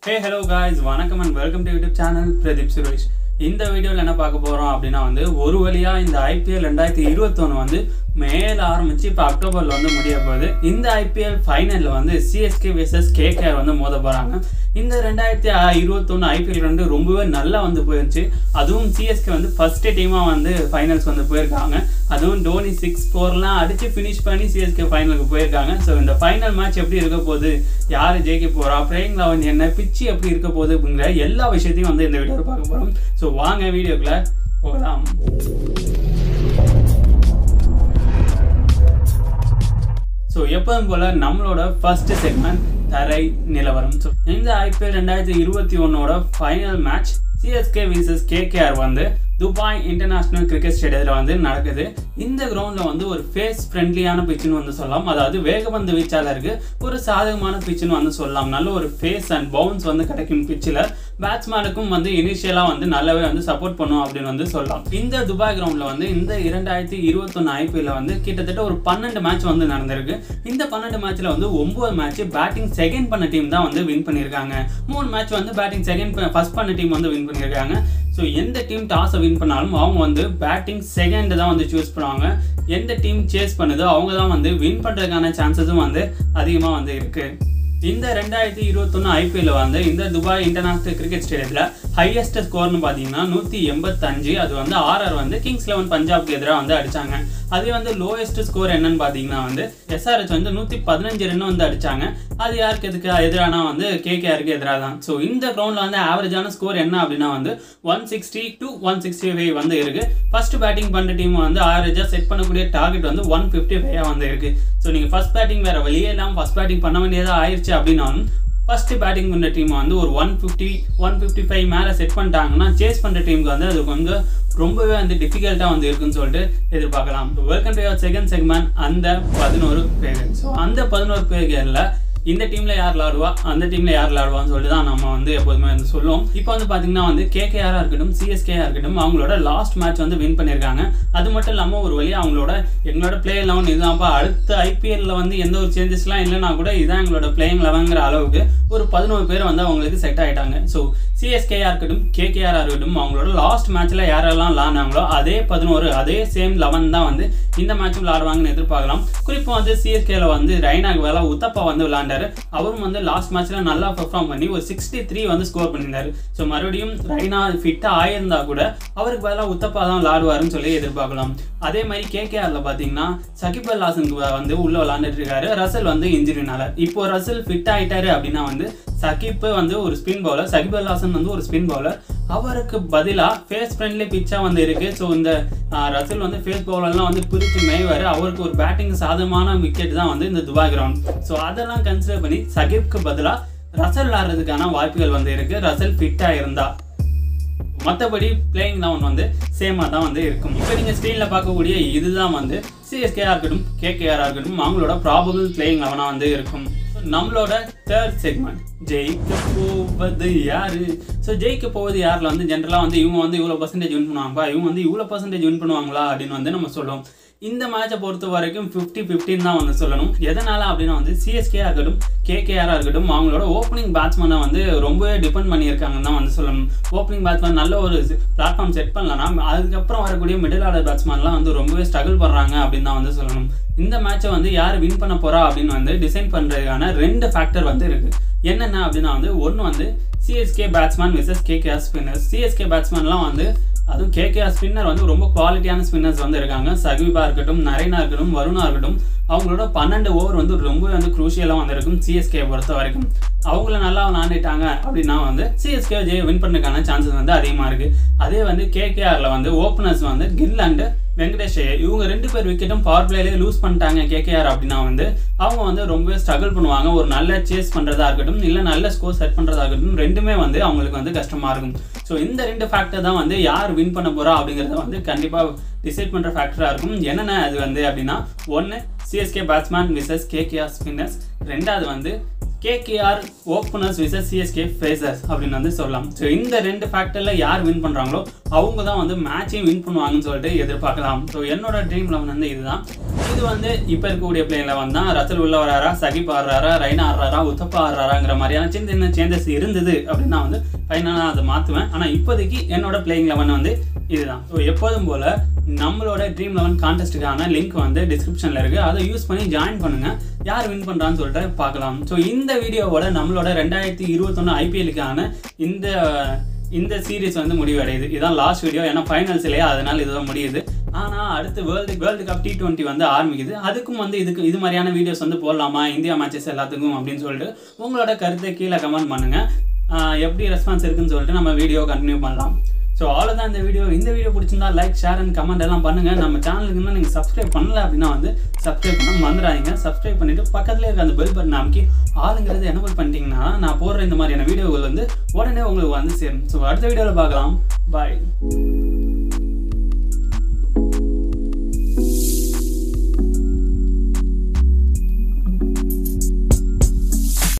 ஹே hello guys வணக்கம் and welcome to YouTube channel Pradeep Suresh இந்த வீடியோவில் என்ன பார்க்க போகிறோம் அப்படின்னா வந்து ஒரு வழியாக இந்த ஐபிஎல் ரெண்டாயிரத்தி இருபத்தொன்று வந்து மேல ஆரம்பிச்சு இப்போ அக்டோபரில் வந்து முடிய போகுது இந்த ஐபிஎல் ஃபைனலில் வந்து சிஎஸ்கே vs கேகேஆர் வந்து மோத போகிறாங்க இந்த ரெண்டாயிரத்தி இருபத்தொன்று ஐபிஎல் வந்து ரொம்பவே நல்லா வந்து போயிருந்துச்சு அதுவும் சிஎஸ்கே வந்து ஃபர்ஸ்ட் டீமாக வந்து ஃபைனல்ஸ் வந்து போயிருக்காங்க அதுவும் டோனி சிக்ஸ் ஃபோர்லாம் அடித்து ஃபினிஷ் பண்ணி சிஎஸ்கே ஃபைனலுக்கு போயிருக்காங்க ஸோ இந்த ஃபைனல் மேட்ச் எப்படி இருக்க போகுது யார் ஜெயிக்க போகிறா பிளேயிங் லெவன் என்ன பிச்சு எப்படி இருக்க போகுது அப்படிங்கிற எல்லா விஷயத்தையும் வந்து இந்த வீடியோவில் பார்க்க போகிறோம் ஸோ வாங்க வீடியோக்குள்ள போகலாம் ஸோ எப்போதும் போல் நம்மளோட ஃபர்ஸ்ட் செக்மெண்ட் தரை நிலவரம் ஸோ இந்த ஐபிஎல் ரெண்டாயிரத்தி இருபத்தி ஒன்னோட final match CSK versus KKR வந்து துபாய் இன்டர்நேஷ்னல் கிரிக்கெட் ஸ்டேடியத்தில் வந்து நடக்குது இந்த கிரவுண்டில் வந்து ஒரு ஃபேஸ் ஃப்ரெண்ட்லியான பிச்சுன்னு வந்து சொல்லலாம் அதாவது வேகபந்து வீச்சாளருக்கு ஒரு சாதகமான பிச்சுன்னு வந்து சொல்லலாம் நல்ல ஒரு ஃபேஸ் அண்ட் பவுன்ஸ் வந்து கிடைக்கும் பிச்சில் பேட்ஸ்மேனுக்கும் வந்து இனிஷியலாக வந்து நல்லாவே வந்து சப்போர்ட் பண்ணும் அப்படின்னு வந்து சொல்லலாம் இந்த துபாய் கிரவுண்டில் வந்து இந்த இரண்டாயிரத்தி இருபத்தொன்று ஐபிஎல்ல வந்து கிட்டத்தட்ட ஒரு பன்னெண்டு மேட்ச் வந்து நடந்திருக்கு இந்த பன்னெண்டு மேட்ச்ல வந்து ஒன்பது மேட்ச் பேட்டிங் செகண்ட் பண்ண டீம் தான் வந்து வின் பண்ணியிருக்காங்க மூணு மேட்ச் வந்து பேட்டிங் செகண்ட் ஃபர்ஸ்ட் பண்ண டீம் வந்து வின் பண்ணியிருக்காங்க ஸோ எந்த டீம் டாஸை வின் பண்ணாலும் அவங்க வந்து பேட்டிங் செகண்ட் தான் வந்து சூஸ் பண்ணுவாங்க எந்த டீம் சேஸ் பண்ணுதோ அவங்க தான் வந்து வின் பண்ணுறதுக்கான சான்சஸும் வந்து அதிகமாக வந்து இருக்குது இந்த ரெண்டாயிரத்தி இருபத்தொன்று ஐபிஎல்ல வந்து இந்த துபாய் இன்டர்நேஷனல் கிரிக்கெட் ஸ்டேடியத்தில் ஹையஸ்ட் ஸ்கோர்னு பார்த்தீங்கன்னா நூற்றி எண்பத்தஞ்சு அது வந்து ஆர்ஆர் வந்து கிங்ஸ் லெவன் பஞ்சாப்க்கு எதிராக வந்து அடிச்சாங்க அதே வந்து லோயஸ்ட் ஸ்கோர் என்னன்னு பார்த்தீங்கன்னா வந்து எஸ்ஆர்ஹெச் வந்து நூற்றி பதினஞ்சு ரன் வந்து அடிச்சாங்க அது யாருக்கு எதுக்கு எதிரானா வந்து கேகேஆருக்கு எதிராக தான் ஸோ இந்த கிரவுண்டில் வந்து ஆவரேஜான ஸ்கோர் என்ன அப்படின்னா வந்து one sixty to one sixty five வந்து இருக்கு ஃபர்ஸ்ட் பேட்டிங் பண்ணுற டீம் வந்து ஆவரேஜாக செட் பண்ணக்கூடிய டார்கெட் வந்து ஒன் ஃபிஃப்டி ஃபைவ் வந்து இருக்கு ஸோ நீங்கள் ஃபர்ஸ்ட் பேட்டிங் வேற வழியே இல்லாமல் ஃபர்ஸ்ட் பேட்டிங் பண்ண வேண்டியதாக ஆயிடுச்சு அப்படின்னாலும் ஃபர்ஸ்ட் பேட்டிங் பண்ணுற டீம் வந்து ஒரு one fifty one fifty five மேலே செட் பண்ணிட்டாங்கன்னா சேஸ் பண்ணுற டீமுக்கு வந்து அது கொஞ்சம் ரொம்பவே வந்து டிஃபிகல்ட்டாக வந்து இருக்குன்னு சொல்லிட்டு எதிர்பார்க்கலாம் வெல்கம் டு செகண்ட் செக்மெண்ட் அந்த பதினோரு பேர் ஸோ அந்த பதினோரு பேர்களில் இந்த டீம்ல யார் விளாடுவா அந்த டீம்ல யார் விளாடுவான்னு சொல்லிட்டு தான் நம்ம வந்து எப்போதுமே வந்து சொல்லுவோம் இப்போ வந்து பாத்தீங்கன்னா வந்து கேகேஆரா இருக்கட்டும் சிஎஸ்கேஆ இருக்கட்டும் அவங்களோட லாஸ்ட் மேட்ச் வந்து வின் பண்ணியிருக்காங்க அது மட்டும் இல்லாமல் ஒரு வழியாக அவங்களோட எங்களோட பிளேயர் லெவன் இதுதான்ப்பா அடுத்த ஐபிஎல்ல வந்து எந்த ஒரு சேஞ்சஸ்லாம் இல்லைனா கூட இதான் எங்களோட பிளேயிங் லெவன்ங்கிற அளவுக்கு ஒரு பதினோரு பேர் வந்து அவங்களுக்கு செட் ஆயிட்டாங்க ஸோ சிஎஸ்கேஆ இருக்கட்டும் கேகேஆரா இருக்கட்டும் அவங்களோட லாஸ்ட் மேட்ச்ல யாரெல்லாம் விளாண்டாங்களோ அதே பதினோரு அதே சேம் லெவன் தான் வந்து இந்த மேட்சும் விளாடுவாங்கன்னு எதிர்பார்க்கலாம் குறிப்பாக வந்து சிஎஸ்கேல வந்து ரைனாக்கு வேலை உத்தப்பா வந்து விளாண்டாரு அவரும் வந்து லாஸ்ட் மேட்ச்ல நல்லா பெர்ஃபார்ம் பண்ணி ஒரு சிக்ஸ்டி த்ரீ வந்து ஸ்கோர் பண்ணியிருந்தாரு ஸோ மறுபடியும் ரைனா ஃபிட்டாக ஆயிருந்தா கூட அவருக்கு பதிலாக உத்தப்பா தான் விளாடுவாருன்னு சொல்லி எதிர்பார்க்கலாம் அதே மாதிரி கேகேஆர்ல பார்த்தீங்கன்னா சகிப் அல் ஹாசனுக்கு வந்து உள்ள விளாண்டுட்டு இருக்காரு ரசல் வந்து இன்ஜுரினால இப்போ ரசல் ஃபிட் ஆயிட்டாரு அப்படின்னா வந்து சகிப் வந்து ஒரு ஸ்பின் பவுலர் சகிப் அல் ஹாசன் வந்து ஒரு ஸ்பின் பவுலர் அவருக்கு பதிலாக ஃபேஸ் ஃப்ரெண்ட்லி பிச்சாக வந்து இருக்கு ஸோ இந்த ரசல் வந்து ஃபேஸ் பவுலர்லாம் வந்து பிரித்து மேய்வார் அவருக்கு ஒரு பேட்டிங் சாதகமான விக்கெட் தான் வந்து இந்த துபாய் கிரவுண்ட் ஸோ அதெல்லாம் கன்சிடர் பண்ணி சகிப்க்கு பதிலாக ரசல் விளாடுறதுக்கான வாய்ப்புகள் வந்து இருக்கு ரசல் ஃபிட்டாக இருந்தா மற்றபடி பிளேயிங் லெவன் வந்து சேமாக தான் வந்து இருக்கும் இப்போ நீங்கள் ஸ்க்ரீனில் பார்க்கக்கூடிய இதுதான் வந்து சிஎஸ்கேஆர் இருக்கட்டும் கேகேஆர் இருக்கட்டும் அவங்களோட ப்ராபபிள் பிளேயிங் லெவனாக வந்து இருக்கும் நம்மளோட தேர்ட் செக்மெண்ட் ஜெயிக்க போவது யாரு ஸோ ஜெயிக்க போவது யாரில் வந்து ஜென்ரலாக வந்து இவங்க வந்து இவ்வளோ பர்சன்டேஜ் வின் பண்ணுவாங்கப்பா இவங்க வந்து இவ்வளோ பர்சன்டேஜ் வின் பண்ணுவாங்களா அப்படின்னு வந்து நம்ம சொல்லுவோம் இந்த மேட்சை பொறுத்த வரைக்கும் ஃபிஃப்டி ஃபிஃப்டின் தான் வந்து சொல்லணும் எதனால அப்படின்னா வந்து சிஎஸ்கே இருக்கட்டும் கேகேஆராக இருக்கட்டும் அவங்களோட ஓப்பனிங் பேட்ஸ்மேனை வந்து ரொம்பவே டிபெண்ட் பண்ணியிருக்காங்கன்னு தான் வந்து சொல்லணும் ஓப்பனிங் பேட்ஸ்மேன் நல்ல ஒரு பிளாட்ஃபார்ம் செட் பண்ணலன்னா அதுக்கப்புறம் வரக்கூடிய மிடில் ஆர்டர் பேட்ஸ்மேன்லாம் வந்து ரொம்பவே ஸ்ட்ரகிள் பண்ணுறாங்க அப்படின்னு தான் வந்து சொல்லணும் இந்த மேட்சை வந்து யார் வின் பண்ண போறா அப்படின்னு வந்து டிசைன் பண்ணுறதுக்கான ரெண்டு ஃபேக்டர் வந்து இருக்கு என்னென்ன அப்படின்னா வந்து ஒன்று வந்து CSK batsman versus KKR spinners CSK பேட்ஸ்மேன்லாம் வந்து அதுவும் கேகேஆர் ஸ்பின்னர் வந்து ரொம்ப குவாலிட்டியான ஸ்பின்னர்ஸ் வந்து இருக்காங்க சகிபா இருக்கட்டும் நரேனா இருக்கட்டும் வருணா இருக்கட்டும் அவங்களோட பன்னெண்டு ஓவர் வந்து ரொம்ப வந்து குரூஷியலாக வந்து இருக்கும் சிஎஸ்கே பொறுத்த வரைக்கும் அவங்கள நல்லா விளாண்டுட்டாங்க அப்படின்னா வந்து சிஎஸ்கே ஜெய வின் பண்ணுறதுக்கான சான்சஸ் வந்து அதிகமாக இருக்குது அதே வந்து கேகேஆரில் வந்து ஓப்பனர்ஸ் வந்து கில் அண்டு வெங்கடேஷ் ஐயர் இவங்க ரெண்டு பேர் விக்கெட்டும் பவர் பிளேலேயே லூஸ் பண்ணிட்டாங்க கேகேஆர் அப்படின்னா வந்து அவங்க வந்து ரொம்பவே ஸ்ட்ரகிள் பண்ணுவாங்க ஒரு நல்ல சேஸ் பண்ணுறதா இருக்கட்டும் இல்லை நல்ல ஸ்கோர் செட் பண்ணுறதா இருக்கட்டும் ரெண்டுமே வந்து அவங்களுக்கு வந்து கஷ்டமாக இருக்கும் ஸோ இந்த ரெண்டு ஃபேக்டர் தான் வந்து யார் வின் பண்ண போகிறா அப்படிங்கிறத வந்து கண்டிப்பாக டிசைட் பண்ணுற ஃபேக்டராக இருக்கும் என்னென்ன அது வந்து அப்படின்னா ஒன்று CSK batsman versus KKR spinners ரெண்டாவது வந்து KKR openers versus CSK pacers அப்படின்னு வந்து சொல்லலாம் ஸோ இந்த ரெண்டு ஃபேக்டரில் யார் வின் பண்ணுறாங்களோ அவங்க தான் வந்து மேட்சையும் வின் பண்ணுவாங்கன்னு சொல்லிட்டு எதிர்பார்க்கலாம் ஸோ என்னோட ட்ரீம் லெவன் வந்து இதுதான் இது வந்து இப்போ இருக்கக்கூடிய பிளேயிங் லெவன் தான் ரசல் உள்ள வராரா சகிப் ஆடுறாரா ரைனா ஆடுறாரா உத்தப்பா ஆடுறாராங்கிற மாதிரியான சின்ன சின்ன சேஞ்சஸ் இருந்தது அப்படின்னு நான் வந்து ஃபைனலாக அதை மாற்றுவேன் ஆனால் இப்போதைக்கு என்னோட பிளேயிங் லெவன் வந்து இதுதான் ஸோ எப்போதும் போல் நம்மளோட ட்ரீம் லெவன் கான்டெஸ்ட்டுக்கான லிங்க் வந்து டிஸ்கிரிப்ஷனில் இருக்குது அதை யூஸ் பண்ணி ஜாயின் பண்ணுங்கள் யார் வின் பண்ணுறான்னு சொல்லிட்டு பார்க்கலாம் ஸோ இந்த வீடியோவோட நம்மளோட ரெண்டாயிரத்தி இருபத்தொன்று ஐபிஎலுக்கான இந்த இந்த சீரிஸ் வந்து முடிவடையுது இதான் லாஸ்ட் வீடியோ ஏன்னா ஃபைனல்ஸ் இல்லையா அதனால் இதுதான் முடியுது ஆனால் அடுத்து world world cup T twenty வந்து ஆரம்பிக்குது அதுக்கும் வந்து இதுக்கு இது மாதிரியான வீடியோஸ் வந்து போடலாமா இந்தியா மேட்சஸ் எல்லாத்துக்கும் அப்படின்னு சொல்லிட்டு உங்களோட கருத்தை கீழே கமெண்ட் பண்ணுங்கள் எப்படி ரெஸ்பான்ஸ் இருக்குன்னு சொல்லிட்டு நம்ம வீடியோ கண்டினியூ பண்ணலாம் ஸோ அவ்வளோதான் இந்த வீடியோ இந்த வீடியோ பிடிச்சிருந்தா லைக் ஷேர் அண்ட் கமெண்ட் எல்லாம் பண்ணுங்கள் நம்ம சேனலுக்கு இன்னும் நீங்கள் சப்ஸ்கிரைப் பண்ணல அப்படின்னா வந்து சப்ஸ்கிரைப் பண்ண மறந்துடாதீங்க சப்ஸ்கிரைப் பண்ணிவிட்டு பக்கத்தில் இருக்க அந்த பெல் பட்டன் அமைக்கி ஆளுங்கிறது எனபிள் பண்ணிட்டீங்கன்னா நான் போடுற இந்த மாதிரியான வீடியோகள் வந்து உடனே உங்களுக்கு வந்து சேரும் ஸோ அடுத்த வீடியோவில் பார்க்கலாம் பாய்